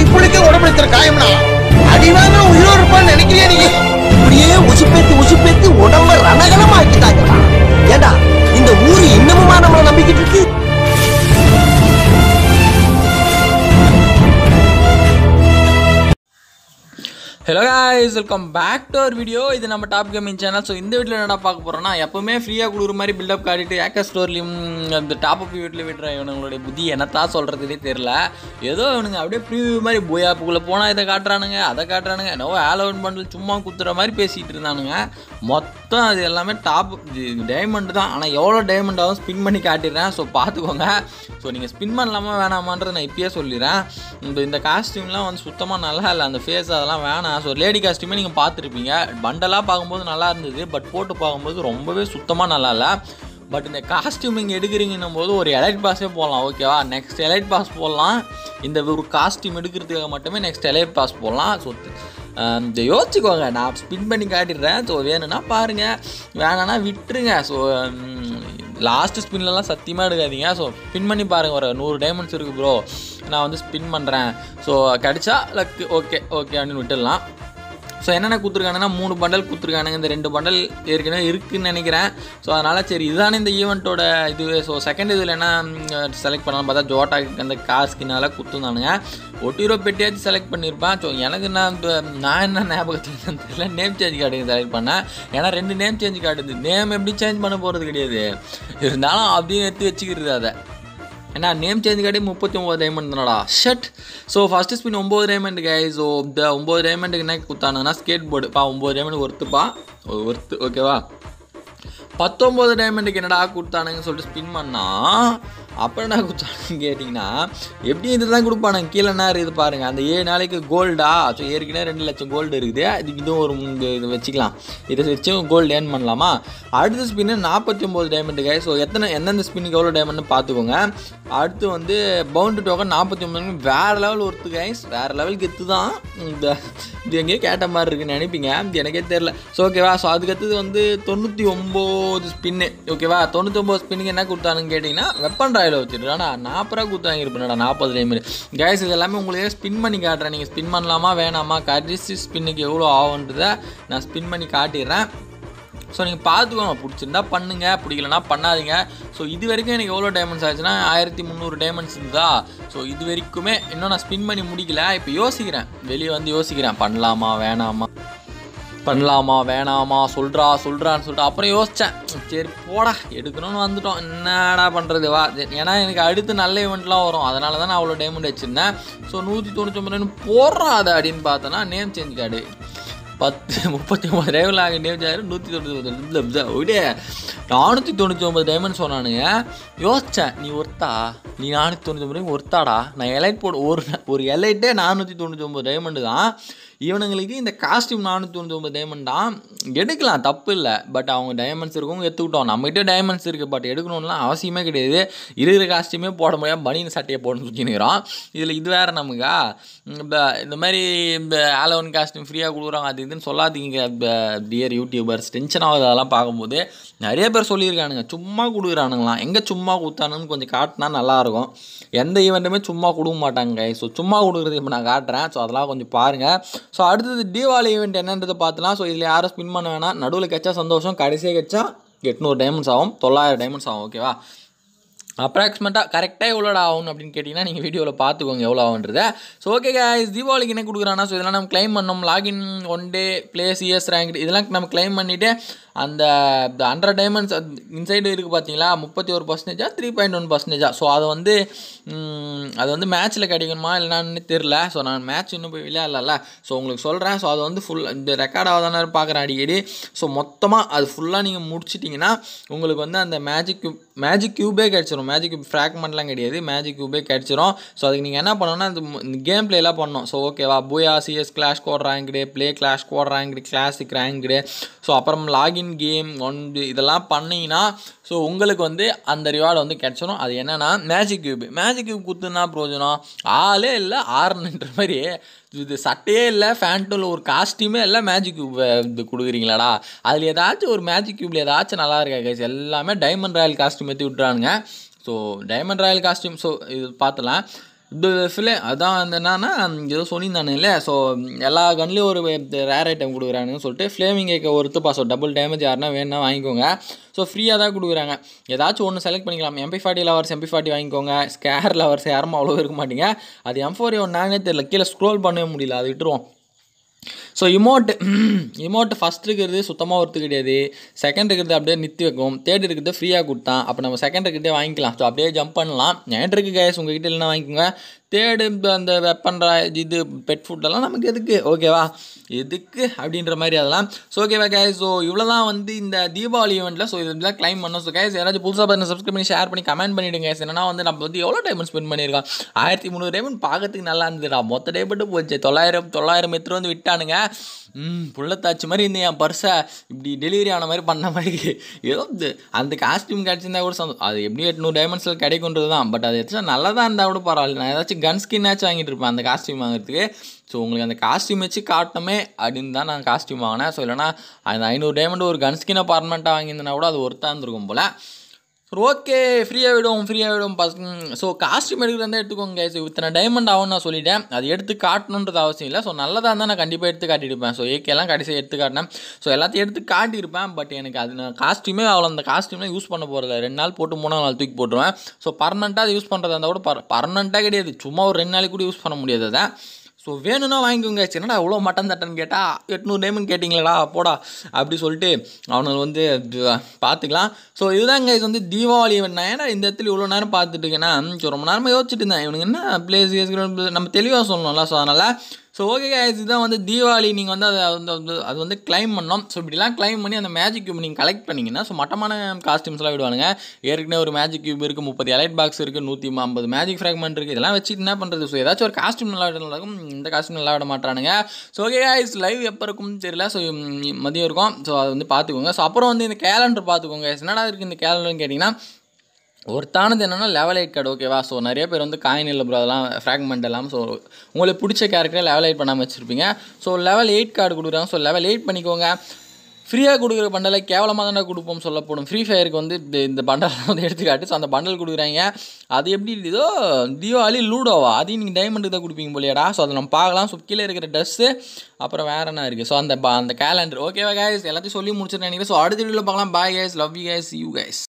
புளிக்க உடம்புல காயம்னா அடிவாங்க உயிரோடு இருப்பான்னு நினைக்கிறியா நீ இப்படியே உசுப்பேத்தி உசுப்பேத்தி உடம்ப ரணகலம் ஆக்கிட்டாங்கடா ஏடா இந்த ஊரு இன்னமுமா நம்மள நம்பிக்கிட்டு இருக்கு hello guys welcome back to our video இது நம்ம டாப் கேமிங் சேனல் ஸோ இந்த வீட்டில் என்னடா பார்க்க போகிறோம்னா எப்பவுமே ஃப்ரீயாக கொடுக்குற மாதிரி பில்டப் காட்டிட்டு ஏக்கர் ஸ்டோர்லையும் அந்த டாப் அப் வீட்டில் விட்டுற இவனுங்களுடைய புத்தி என்னத்தான் சொல்கிறதுனே தெரில ஏதோ இவனுங்க அப்படியே ப்ரீவியூ மாதிரி போயாப்புக்குள்ளே போனால் இதை காட்டுறானுங்க அதை காட்டுறானுங்க என்னவோ ஆலோன் பண்டில் சும்மா குத்துற மாதிரி பேசிகிட்டு இருந்தானுங்க மொத்தம் அது எல்லாமே டாப் டைமண்ட் தான் ஆனால் எவ்வளோ டைமண்ட் ஆகும் ஸ்பின் பண்ணி காட்டிடுறேன் ஸோ பார்த்துக்கோங்க ஸோ நீங்கள் ஸ்பின் பண்ணலாமா வேணாமான்றதை நான் இப்பயே சொல்லிடுறேன் இந்த இந்த காஸ்டியூம்லாம் வந்து சுத்தமாக நல்லா இல்லை அந்த ஃபேஸ் அதெல்லாம் வேணாம் ஸோ லேடி காஸ்டியூமே நீங்கள் பார்த்துருப்பீங்க பண்டலாக பார்க்கும்போது நல்லா இருந்தது பட் போட்டு பார்க்கும்போது ரொம்பவே சுத்தமாக நல்லா இல்லை பட் இந்த காஸ்டியூம் நீங்கள் எடுக்கிறீங்கன்னும் போது ஒரு எலைட் பாஸே போடலாம் ஓகேவா நெக்ஸ்ட் எலைட் பாஸ் போடலாம் இந்த ஒரு காஸ்டியூம் எடுக்கிறதுக்காக மட்டுமே நெக்ஸ்ட் எலைட் பாஸ் போடலாம் ஸோ இந்த யோசிச்சுக்கோங்க நான் ஸ்பின் பண்ணி காட்டிடுறேன் ஸோ வேணும்னா பாருங்கள் வேணான்னா விட்டுருங்க ஸோ லாஸ்ட் ஸ்பின்லலாம் சத்தியமாக எடுக்காதீங்க ஸோ ஸ்பின் பண்ணி பாருங்கள் ஒரு நூறு டைமண்ட்ஸ் இருக்குது ப்ரோ நான் வந்து ஸ்பின் பண்ணுறேன் ஸோ கிடைச்சா லக்கு ஓகே ஓகே அப்படின்னு விட்டுடலாம் ஸோ என்னென்ன கொடுத்துருக்கானுங்கன்னா மூணு பண்டல் கொடுத்துருக்கானுங்க இந்த ரெண்டு பண்டல் ஏற்கனவே இருக்குன்னு நினைக்கிறேன் ஸோ அதனால் சரி இதுதானே இந்த ஈவெண்ட்டோட இது ஸோ செகண்ட் இதில் என்ன செலக்ட் பண்ணலாம் பார்த்தா ஜோட்டாக்கு அந்த கார் ஸ்கின்னால கொடுத்துருந்தானுங்க ஒட்டிரோ பெட்டியாச்சும் செலக்ட் பண்ணியிருப்பேன் ஸோ எனக்கு நான் இப்போ நான் என்ன ஞாபகத்துக்கு தெரியல நேம் சேஞ்ச் கார்டு செலக்ட் பண்ணேன் ஏன்னா ரெண்டு நேம் சேஞ்ச் கார்டு இருந்து நேம் எப்படி சேஞ்ச் பண்ண போகிறது கிடையாது இருந்தாலும் அப்படியே எடுத்து வச்சுக்கிறது அதை ஏன்னா நேம் சேஞ்ச் காட்டி முப்பத்தி ஒம்பது டைமண்ட் தானடா ஷட் ஸோ ஃபஸ்ட்டு ஸ்பின் ஒம்பது டைமண்ட் கை ஸோ இந்த ஒம்பது டைமண்டுக்கு என்ன கொடுத்தானுங்கன்னா ஸ்கேட் போர்டு பா ஒம்பது டைமண்ட் ஒர்த்துப்பா ஒர்த்து ஓகேவா பத்தொம்பது டைமண்டுக்கு என்னடா கொடுத்தானுங்கன்னு சொல்லிட்டு ஸ்பின் பண்ணா அப்புறம் என்ன கொடுத்தானுன்னு கேட்டிங்கன்னா எப்படி இதுதான் கொடுப்பானுங்க கீழே என்ன இது பாருங்கள் அந்த ஏழு நாளைக்கு கோல்டா ஸோ ஏற்கனவே ரெண்டு லட்சம் கோல்டு இருக்குது இதுக்கு இதுவும் ஒரு மூணு இது வச்சுக்கலாம் இதை வச்சு கோல்டு ஏர்ன் பண்ணலாமா அடுத்த ஸ்பின்னு நாற்பத்தி ஒம்பது டைமண்டுக்கு ஸோ எத்தனை எந்தெந்த ஸ்பின்னுக்கு எவ்வளோ டைமண்ட்னு பார்த்துக்கோங்க அடுத்து வந்து பவுண்டு டோக்கன் நாற்பத்தி ஒம்பது வேறு லெவல் ஒருத்து கைஸ் வேறு லெவலுக்கு எத்து தான் இந்த இது எங்கேயோ கேட்ட மாதிரி இருக்குன்னு நினைப்பீங்க இது எனக்கே தெரில ஸோ ஓகேவா ஸோ அதுக்கடுத்தது வந்து தொண்ணூற்றி ஒம்பது ஸ்பின்னு ஓகேவா தொண்ணூற்றி ஒம்பது ஸ்பின்னுக்கு என்ன கொடுத்தானுன்னு கேட்டிங்கன்னா வெப்பன் ராயில் வச்சுருக்கானா நாற்பது ரூபா கொடுத்தாங்க இருப்பேன்டா நாற்பது டைமண்ட் கேஸ் இது எல்லாமே உங்களுக்கே ஸ்பின் பண்ணி காட்டுறேன் நீங்கள் ஸ்பின் பண்ணலாமா வேணாமா கடைசி ஸ்பின்னுக்கு எவ்வளோ ஆகுன்றதை நான் ஸ்பின் பண்ணி காட்டிடுறேன் ஸோ நீங்கள் பார்த்துக்கோங்க பிடிச்சிருந்தா பண்ணுங்க பிடிக்கலனா பண்ணாதீங்க ஸோ இது வரைக்கும் எனக்கு எவ்வளோ டைமண்ட்ஸ் ஆச்சுன்னா ஆயிரத்தி முந்நூறு டைமண்ட்ஸ் இருந்தா ஸோ இது வரைக்குமே இன்னும் நான் ஸ்பின் பண்ணி முடிக்கல இப்போ யோசிக்கிறேன் வெளியே வந்து யோசிக்கிறேன் பண்ணலாமா வேணாமா பண்ணலாமா வேணாமா சொல்கிறா சொல்கிறான்னு சொல்லிட்டு அப்புறம் யோசித்தேன் சரி போடா எடுக்கணும்னு வந்துட்டோம் என்னடா பண்ணுறது வா ஏன்னா எனக்கு அடுத்து நல்ல ஈவெண்ட்லாம் வரும் அதனால தான் நான் அவ்வளோ டைமண்ட் வச்சுருந்தேன் ஸோ நூற்றி தொண்ணூற்றி ஒம்பது போடுறா அதை அப்படின்னு பார்த்தோன்னா நேம் சேஞ்ச் கார்டு பத்து முப்பத்தி ஒம்பது டைமில் ஆகிய நேம் சார் நூற்றி தொண்ணூற்றி ஒம்பது விடே நானூற்றி தொண்ணூற்றி ஒம்பது டைமண்ட் சொன்னானுங்க யோசித்தேன் நீ ஒருத்தா நீ நானூற்றி தொண்ணூற்றி ஒம்பது ஒருத்தாடா நான் எலைட் போடு ஒரு ஒரு எலைட்டே நானூற்றி தொண்ணூற்றி ஒம்பது டைமண்டு தான் இவனுங்களுக்கு இந்த காஸ்டியூம் நானூற்றி தொண்ணூற்றி ஒம்பது டைமண்ட் தான் எடுக்கலாம் தப்பு இல்லை பட் அவங்க டைமண்ட்ஸ் இருக்கவங்க எடுத்துக்கிட்டோம் நம்மகிட்ட டைமண்ட்ஸ் இருக்குது பட் எடுக்கணும்லாம் அவசியமே கிடையாது இருக்கிற காஸ்டியூமே போட முடியாது பனியன் சட்டையை போடணும்னு சுற்றினுக்கிறோம் இதில் இது வேறு நமக்கா இப்போ இந்த மாதிரி இந்த ஆலோன் காஸ்டியூம் ஃப்ரீயாக கொடுக்குறாங்க அது இதுன்னு சொல்லாதீங்க டியர் யூடியூபர்ஸ் டென்ஷன் ஆகுது அதெல்லாம் பார்க்கும்போது நிறைய பேர் சொல்லியிருக்கானுங்க சும்மா கொடுக்குறானுங்களாம் எங்கே சும்மா கொடுத்தானுன்னு கொஞ்சம் காட்டினா நல்லாயிருக்கும் எந்த ஈவெண்ட்டுமே சும்மா கொடுக்க மாட்டாங்க ஸோ சும்மா கொடுக்குறது இப்போ நான் காட்டுறேன் ஸோ அதெல்லாம் கொஞ்சம் பாருங்கள் ஸோ அடுத்தது தீபாவளி ஈவெண்ட் என்னன்றதை பார்த்துலாம் ஸோ இதில் யாரும் ஸ்பின் பண்ண வேணாம் நடுவில் கச்சா சந்தோஷம் கடைசியாக கச்சா எட்நூறு டைமண்ட்ஸ் ஆகும் தொள்ளாயிரம் டைமண்ட்ஸ் ஆகும் ஓகேவா அப்ராக்சிமேட்டாக கரெக்டாக எவ்வளோடா ஆகும் அப்படின்னு கேட்டிங்கன்னா நீங்கள் வீடியோவில் பார்த்துக்கோங்க எவ்வளோ ஆகுன்றத ஸோ ஓகே guys தீபாவளிக்கு என்ன கொடுக்குறாங்கன்னா ஸோ இதெல்லாம் நம்ம கிளைம் பண்ணோம் login one day plays years rank இதெல்லாம் நம்ம கிளைம் பண்ணிவிட்டு அந்த ஹண்ட்ரட் டைமண்ட்ஸ் இன்சைடு இருக்குது பார்த்தீங்களா முப்பத்தி ஒரு பர்சன்டேஜா த்ரீ பாயிண்ட் ஒன் பர்சன்டேஜா ஸோ அதை வந்து ம், அது வந்து மேட்ச்சில் கிடைக்கணுமா இல்லைன்னு தெரில ஸோ நான் மேட்ச் இன்னும் போய் விளையாடல ஸோ உங்களுக்கு சொல்கிறேன் ஸோ அது வந்து ஃபுல் இந்த ரெக்கார்ட் ஆகுதானே பார்க்குறேன் அடிக்கடி ஸோ மொத்தமாக அது ஃபுல்லாக நீங்கள் முடிச்சிட்டிங்கன்னா உங்களுக்கு வந்து அந்த மேஜிக் கியூப் மேஜிக் கியூபே கிடச்சிரும் மேஜிக் கியூப் ஃப்ராக்மெண்ட்லாம் கிடையாது மேஜிக் கியூபே கிடச்சிரும் ஸோ அதுக்கு நீங்கள் என்ன பண்ணணும்னா இந்த கேம் பிளேலாம் பண்ணணும் ஸோ ஓகேவா booyah CS clash squad ranked play clash squad ranked classic ranked so அப்புறம் லாகின் கேம் ஒன் இதெல்லாம் பண்ணிங்கன்னா ஸோ உங்களுக்கு வந்து அந்த ரிவார்டு வந்து கிடச்சிரும் அது என்னென்னா மேஜிக் கியூப் மேஜிக் கியூப் குத்துனா பிரயோஜனம் ஆளே இல்லை ஆறுன்ற மாதிரி இது சட்டையே இல்லை ஃபேண்ட்டில் ஒரு காஸ்டியூமே இல்லை மேஜிக் கியூப் இது கொடுக்குறீங்களாடா அதில் ஏதாச்சும் ஒரு மேஜிக் கியூப்பில் ஏதாச்சும் நல்லா இருக்கா கைஸ் எல்லாமே டைமண்ட் ராயல் காஸ்டியூம் ஏற்றி விட்றானுங்க so diamond royale costume so இது பார்த்துலாம் இது ஃபிலே அதான் வந்து என்னன்னா ஏதோ சொல்லியிருந்தானு இல்லை ஸோ எல்லா கன்லேயும் ஒரு ரேர் ஐட்டம் கொடுக்குறானுன்னு சொல்லிட்டு ஃப்ளேமிங் கேக்க ஒருத்துப்பா ஸோ டபுள் டேமேஜ் யாருன்னா வேணா வாங்கிக்கோங்க ஸோ ஃப்ரீயாக தான் கொடுக்குறாங்க ஏதாச்சும் ஒன்று செலக்ட் பண்ணிக்கலாம் MP forty lovers MP forty வாங்கிக்கோங்க ஸ்கேர் லவர்ஸ் யாரும் அவ்வளோ இருக்க மாட்டீங்க அது எம் ஃபோர் ஒன்னானே தெரியல கீழே ஸ்க்ரோல் பண்ணவே முடியல அது விட்டுருவோம் ஸோ இமோட்டு இமோட்டு ஃபஸ்ட் இருக்கிறது சுத்தமாக ஒருத்து கிடையாது செகண்ட் இருக்கிறது அப்படியே நிறுத்தி வைக்கும் தேர்ட் இருக்கிறது ஃப்ரீயாக கொடுத்தான் அப்போ நம்ம செகண்ட் இருக்கிறதே வாங்கிக்கலாம் ஸோ அப்படியே ஜம்ப் பண்ணலாம் நைட் இருக்கு கேஸ் உங்ககிட்ட இல்லைனா வாங்கிக்கோங்க தேர்டு அந்த வெப்பன் இது பெட் ஃபுட்டெல்லாம் நமக்கு எதுக்கு ஓகேவா எதுக்கு அப்படின்ற மாதிரி அதெல்லாம் ஸோ ஓகேவா கேஸ் ஸோ இவ்வளோ தான் வந்து இந்த தீபாவளி ஈவெண்ட்டில் ஸோ இதெல்லாம் கிளைம் பண்ணோம் ஸோ கேஸ் யாராச்சும் புதுசாக பார்த்து சப்ஸ்கிரைப் பண்ணி ஷேர் பண்ணி கமெண்ட் பண்ணிவிடுங்க guys. என்னன்னா வந்து நம்ம வந்து எவ்வளோ டைம் ஸ்பெண்ட் பண்ணியிருக்கோம் ஆயிரத்தி முந்நூறு டைமண்ட் பார்க்கறதுக்கு நல்லா இருந்ததுடா மொத்த டே மட்டும் போச்சு தொள்ளாயிரம் தொள்ளாயிரம் எத்தனை வந்து விட்டானுங்க ம் புள்ளத்தாச்சு மாதிரி இந்த என் பர்ஸை இப்படி டெலிவரி ஆன மாதிரி பண்ண மாதிரி ஏதோ இது அந்த காஸ்டியூம் கிடச்சிருந்தா கூட சந்தோஷம் அது எப்படி எட்நூறு டைமண்ட்ஸில் கிடைக்குன்றது தான் பட் அது ஏதாச்சும் நல்லதாக இருந்தால் கூட பரவாயில்ல நான் ஏதாச்சும் கன் ஸ்கின்னாச்சும் வாங்கிட்டு இருப்பேன் அந்த காஸ்டியூம் வாங்குறதுக்கு ஸோ உங்களுக்கு அந்த காஸ்டியூம் வச்சு காட்டணுமே அப்படின்னு தான் நான் காஸ்டியூம் வாங்கினேன் ஸோ இல்லைனா அந்த ஐநூறு டைமண்ட் ஒரு கன் ஸ்கின்னை பர்மனெண்ட்டாக வாங்கியிருந்தேன்னா கூட அது ஒருத்தா இருந்திருக்கும் போல் சரி ஓகே ஃப்ரீயாக விடும் ஃப்ரீயாக விடும் பஸ் ஸோ காஸ்டியூம் எடுக்கிறதா எடுத்துக்கோங்க ஸோ இத்தனை டைமண்ட் ஆகும்னு நான் சொல்லிட்டேன் அது எடுத்து காட்டணுன்றது அவசியம் இல்லை ஸோ நல்லதாக இருந்தால் நான் கண்டிப்பாக எடுத்து காட்டியிருப்பேன் ஸோ ஏகேலாம் கடைசியாக எடுத்து காட்டினேன் ஸோ எல்லாத்தையும் எடுத்து காட்டியிருப்பேன் பட் எனக்கு அது நான் காஸ்டியூமே அவ்வளோ அந்த காஸ்டியூமே யூஸ் பண்ண போகிறதில்ல ரெண்டு நாள் போட்டு மூணாவது நாள் தூக்கி போட்டுருவேன் ஸோ பர்மனெண்ட்டாக அது யூஸ் பண்ணுறதா இருந்தால் கூட பர் பர்மனெண்ட்டாக கிடையாது சும்மா ஒரு ரெண்டு நாளைக்கு கூட யூஸ் பண்ண முடியாது அதை ஸோ வேணும்னா வாங்கிக்கோங்க என்னடா இவ்வளோ மட்டன் தட்டன் கேட்டால் எட்நூறு டைமண்ட் கேட்டிங்களேடா போடா அப்படி சொல்லிட்டு அவனுக்கு வந்து இது பார்த்துக்கலாம் ஸோ இதுதாங்க இது வந்து தீபாவளி event. நான் ஏன்னா இந்த இடத்துல இவ்வளோ நேரம் பார்த்துட்டு இருக்கேன்னா ஸோ ரொம்ப நேரமாக யோசிச்சுட்டு இருந்தேன் இவனுக்கு என்ன பிளேஸ் நம்ம தெளிவாக சொல்லணும்ல ஸோ அதனால் ஸோ ஓகே இதுதான் வந்து தீபாவளி நீங்கள் வந்து அதை வந்து வந்து- அது வந்து கிளைம் பண்ணோம் ஸோ இப்படிலாம் கிளைம் பண்ணி அந்த மேஜிக் கியூப் நீங்கள் கலெக்ட் பண்ணிங்கன்னா ஸோ மட்டமான காஸ்டியூம்ஸ்லாம் விடுவானுங்க ஏற்கனவே ஒரு மேஜிக் கியூப் இருக்குது முப்பது எலைட் பாக்ஸ் இருக்குது நூற்றி ஐம்பது மேஜிக் ஃப்ராக்மெண்ட் இருக்குது இதெல்லாம் வச்சுட்டு என்ன பண்ணுறது ஸோ ஏதாச்சும் ஒரு காஸ்டியூம் நல்லா விட இருக்கும் இந்த காஸ்டியூம் நல்லா விட மாட்டானுங்க ஸோ ஓகே guys லைவ் எப்போ இருக்கும்னு தெரியல ஸோ மதியம் இருக்கும் ஸோ அதை வந்து பார்த்துக்கோங்க ஸோ அப்புறம் வந்து இந்த கேலண்டர் பார்த்துக்கோங்க guys. என்னடா இருக்குது இந்த கேலண்டர்னு கேட்டிங்கன்னா ஒருத்தானது என்னென்னா லெவல் எயிட் கார்டு ஓகேவா ஸோ நிறைய பேர் வந்து காயின் இல்லை ப்ரோ அதெல்லாம் ஃப்ராக்மெண்ட் எல்லாம் ஸோ உங்களுக்கு பிடிச்ச கேரக்டரை லெவல் எயிட் பண்ணாமல் வச்சுருப்பீங்க ஸோ லெவல் எயிட் கார்டு கொடுக்குறாங்க ஸோ லெவல் எயிட் பண்ணிக்கோங்க ஃப்ரீயாக கொடுக்குற பண்டலை கேவலமாக தானே கொடுப்போம் சொல்லப்படும் ஃப்ரீ ஃபயருக்கு வந்து இந்த இந்த பண்டல் வந்து எடுத்துக்காட்டு ஸோ அந்த பண்டல் கொடுக்குறாங்க அது எப்படி இதோ தீபாவளி லூடோவா அதையும் நீங்கள் டைமண்டுக்கு தான் கொடுப்பீங்க போலியாடா ஸோ அதை நம்ம பார்க்கலாம் ஸோ கீழே இருக்கிற ட்ரெஸ்ஸு அப்புறம் வேறு என்ன இருக்குது ஸோ அந்த ப- அந்த கேலண்டர் ஓகேவா கைஸ் எல்லாத்தையும் சொல்லி முடிச்சிருக்கேன் நினைக்கிறேன் ஸோ அடுத்த வீடியோவில் பார்க்கலாம் bye guys love you guys you guys